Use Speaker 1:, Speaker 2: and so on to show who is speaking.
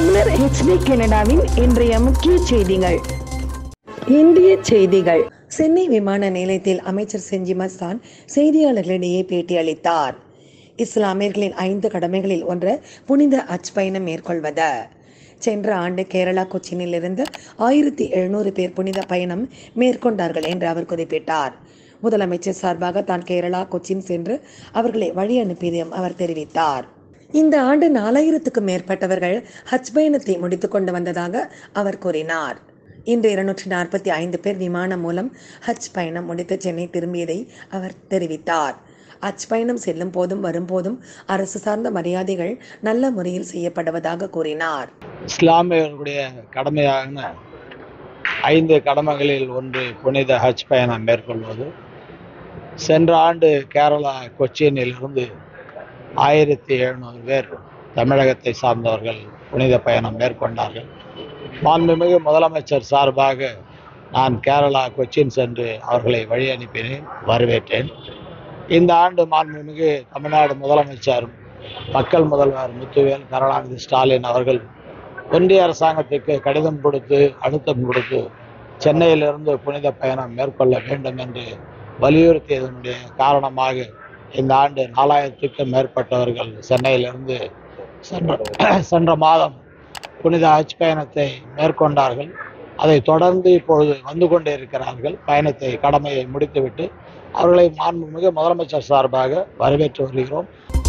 Speaker 1: தமிழர் ஹெச்டி கனடாவின் இன்றைய முக்கிய செய்திகள் இந்திய செய்திகள் சென்னை விமான நிலையத்தில் அமைச்சர் செஞ்சி மஸ்தான் செய்தியாளர்களிடையே பேட்டியளித்தார் இஸ்லாமியர்களின் ஐந்து கடமைகளில் ஒன்று புனித அச் பயணம் மேற்கொள்வது சென்ற ஆண்டு கேரளா கொச்சினில் இருந்து ஆயிரத்தி எழுநூறு பேர் புனித பயணம் மேற்கொண்டார்கள் என்று அவர் குறிப்பிட்டார் முதலமைச்சர் சார்பாக தான் கேரளா கொச்சின் சென்று அவர்களை வழி அனுப்பியதையும் அவர் தெரிவித்தார் இந்த ஆண்டு நாலாயிரத்துக்கும் மேற்பட்டவர்கள் ஹஜ் பயணத்தை முடித்துக் கொண்டு வந்ததாக அவர் கூறினார் இன்று இருநூற்றி நாற்பத்தி ஐந்து பேர் விமானம் மூலம் ஹஜ் பயணம் முடித்து சென்னை திரும்பியதை அவர் தெரிவித்தார் ஹஜ் பயணம் செல்லும் போதும் வரும்போதும் அரசு சார்ந்த மரியாதைகள் நல்ல முறையில் செய்யப்படுவதாக கூறினார்
Speaker 2: இஸ்லாமியர்களுடைய கடமையான ஐந்து கடமைகளில் ஒன்று புனித ஹஜ் பயணம் மேற்கொள்வது சென்ற ஆண்டு கேரளா கொச்சினிலிருந்து ஆயிரத்தி எழுநூறு பேர் தமிழகத்தை சார்ந்தவர்கள் புனித பயணம் மேற்கொண்டார்கள் மாண்புமிகு முதலமைச்சர் சார்பாக நான் கேரளா கொச்சின் சென்று அவர்களை வழி அனுப்பினேன் வரவேற்றேன் இந்த ஆண்டு மாண்புமிகு தமிழ்நாடு முதலமைச்சர் மக்கள் முதல்வர் முத்துவேல் கருணாநிதி ஸ்டாலின் அவர்கள் ஒன்றிய அரசாங்கத்துக்கு கடிதம் கொடுத்து அழுத்தம் கொடுத்து சென்னையிலிருந்து புனித பயணம் மேற்கொள்ள வேண்டும் என்று வலியுறுத்தியதனுடைய காரணமாக இந்த ஆண்டு நாலாயிரத்துக்கும் மேற்பட்டவர்கள் சென்னையிலிருந்து சென்ற சென்ற மாதம் புனித ஹஜ் பயணத்தை மேற்கொண்டார்கள் அதை தொடர்ந்து இப்பொழுது வந்து கொண்டே இருக்கிறார்கள் பயணத்தை கடமையை முடித்துவிட்டு அவர்களை மாண்புமிகு முதலமைச்சர் சார்பாக வரவேற்று வருகிறோம்